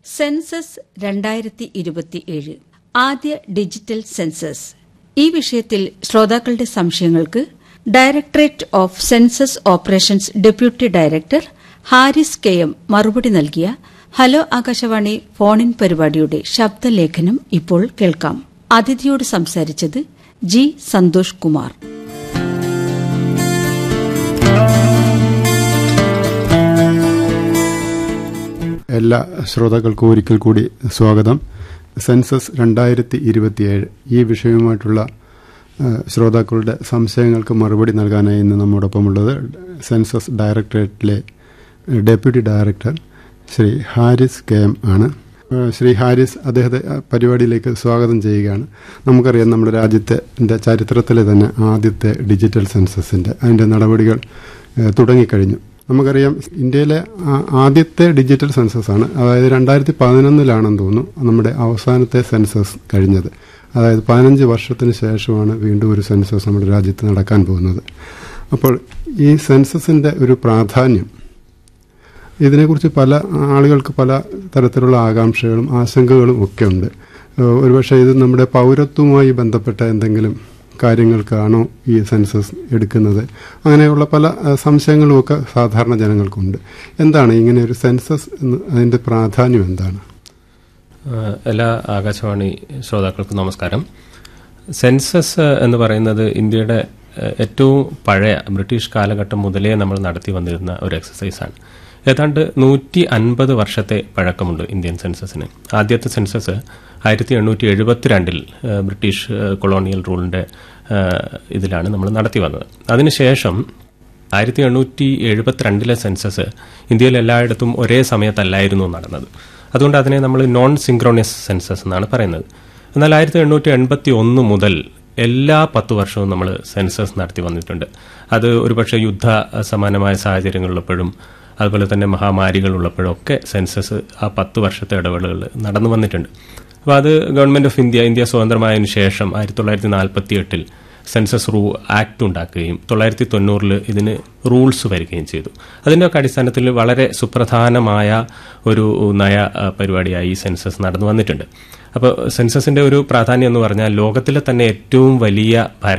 census രണ്ടായിരത്തി ഇരുപത്തിയേഴ് ആദ്യ ഡിജിറ്റൽ സെൻസസ് ഈ വിഷയത്തിൽ ശ്രോതാക്കളുടെ സംശയങ്ങൾക്ക് directorate of census operations deputy director Haris K M മറുപടി നൽകിയ ഹലോ ആകാശവാണി ഫോണിൻ പരിപാടിയുടെ ശബ്ദലേഖനം ഇപ്പോൾ കേൾക്കാം അതിഥിയോട് സംസാരിച്ചത് ജി സന്തോഷ് കുമാർ എല്ലാ ശ്രോതാക്കൾക്കും ഒരിക്കൽ കൂടി സ്വാഗതം സെൻസസ് രണ്ടായിരത്തി ഇരുപത്തിയേഴ് ഈ വിഷയവുമായിട്ടുള്ള ആ, ശ്രോതാക്കളുടെ സംശയങ്ങൾക്ക് മറുപടി നൽകാനായി ഇന്ന് നമ്മോടൊപ്പമുള്ളത് സെൻസസ് ഡയറക്ടറേറ്റിലെ deputy director Shri Haris K M ആണ് ആ, ശ്രീ ഹാരിസ് അദ്ദേഹത്തെ ആ, പരിപാടിയിലേക്ക് സ്വാഗതം ചെയ്യുകയാണ് നമുക്കറിയാം നമ്മുടെ രാജ്യത്തെ ന്റെ ചരിത്രത്തിലെ തന്നെ ആദ്യത്തെ ഡിജിറ്റൽ സെൻസസിന്റെ അതിന്റെ നടപടികൾ ആ, തുടങ്ങിക്കഴിഞ്ഞു നമുക്കറിയാം ഇന്ത്യയിലെ ആ- ആദ്യത്തെ ഡിജിറ്റൽ സെൻസസ് ആണ് അതായത് രണ്ടായിരത്തി പതിനൊന്നിലാണെന്ന് തോന്നുന്നു നമ്മുടെ അവസാനത്തെ സെൻസസ് കഴിഞ്ഞത് അതായത് പതിനഞ്ച് വർഷത്തിന് ശേഷമാണ് വീണ്ടും ഒരു സെൻസസ് നമ്മുടെ രാജ്യത്ത് നടക്കാൻ പോകുന്നത് അപ്പോൾ ഈ സെൻസസിന്റെ ഒരു പ്രാധാന്യം ഇതിനെക്കുറിച്ച് പല ആളുകൾക്ക് പല തരത്തിലുള്ള ആകാംക്ഷകളും ആശങ്കകളും ഒക്കെ ഉണ്ട് ഏഹ് ഒരുപക്ഷെ ഇത് നമ്മുടെ പൗരത്വവുമായി ബന്ധപ്പെട്ട എന്തെങ്കിലും കാര്യങ്ങൾക്കാണോ ഈ സെൻസസ് എടുക്കുന്നത് അങ്ങനെയുള്ള പല ഏഹ് സംശയങ്ങളും ഒക്കെ സാധാരണ ജനങ്ങൾക്കുണ്ട് എന്താണ് ഇങ്ങനെ ഒരു സെൻസസ് എന്ന് അതിന്റെ പ്രാധാന്യം എന്താണ് ഏഹ് എല്ലാ ആകാശവാണി ശ്രോതാക്കൾക്കും നമസ്കാരം സെൻസസ് എന്ന് പറയുന്നത് ഇന്ത്യയുടെ ഏഹ് ഏറ്റവും പഴയ ബ്രിട്ടീഷ് കാലഘട്ടം മുതലേ നമ്മൾ നടത്തി വന്നിരുന്ന ഒരു എക്സസൈസാണ് ഏതാണ്ട് നൂറ്റി അൻപത് വർഷത്തെ പഴക്കമുണ്ട് ഇന്ത്യൻ സെൻസസിന് ആദ്യത്തെ സെൻസസ് ആയിരത്തി എണ്ണൂറ്റി എഴുപത്തിരണ്ടിൽ ഏഹ് ബ്രിട്ടീഷ് ഏഹ് കൊളോണിയൽ റൂളിന്റെ ഏഹ് ഇതിലാണ് നമ്മൾ നടത്തി വന്നത് അതിനുശേഷം ആയിരത്തി എണ്ണൂറ്റി എഴുപത്തിരണ്ടിലെ സെൻസസ് ഇന്ത്യയിൽ എല്ലായിടത്തും ഒരേ സമയത്തല്ലായിരുന്നു നടന്നത് അതുകൊണ്ട് അതിനെ നമ്മൾ നോൺ സിങ്ക്രോണിയസ് സെൻസസ് എന്നാണ് പറയുന്നത് എന്നാൽ ആയിരത്തി എണ്ണൂറ്റി എൺപത്തി ഒന്ന് മുതൽ എല്ലാ പത്ത് വർഷവും നമ്മൾ സെൻസസ് നടത്തി വന്നിട്ടുണ്ട് അത് ഒരുപക്ഷെ യുദ്ധ സമാനമായ സാഹചര്യങ്ങളുള്ളപ്പോഴും അതുപോലെ തന്നെ മഹാമാരികൾ ഉള്ളപ്പോഴും ഒക്കെ സെൻസസ് ആ പത്ത് വർഷത്തെ ഇടവേളകൾ നടന്നു വന്നിട്ടുണ്ട് അപ്പോൾ അത് ഗവൺമെന്റ് ഓഫ് ഇന്ത്യ ഇന്ത്യ സ്വതന്ത്രമായതിനു ശേഷം ആയിരത്തി തൊള്ളായിരത്തി നാൽപ്പത്തി എട്ടിൽ സെൻസസ് റൂ ആക്ട് ഉണ്ടാക്കുകയും തൊള്ളായിരത്തി തൊണ്ണൂറിൽ ഇതിന് റൂൾസ് വരികയും ചെയ്തു അതിൻ്റെയൊക്കെ അടിസ്ഥാനത്തിൽ വളരെ സുപ്രധാനമായ ഒരു നയ ആ, പരിപാടിയായി ഈ സെൻസസ് നടന്നു വന്നിട്ടുണ്ട് അപ്പോൾ സെൻസസിന്റെ ഒരു പ്രാധാന്യം എന്ന് പറഞ്ഞാൽ ലോകത്തിലെ തന്നെ ഏറ്റവും വലിയ ഭരണ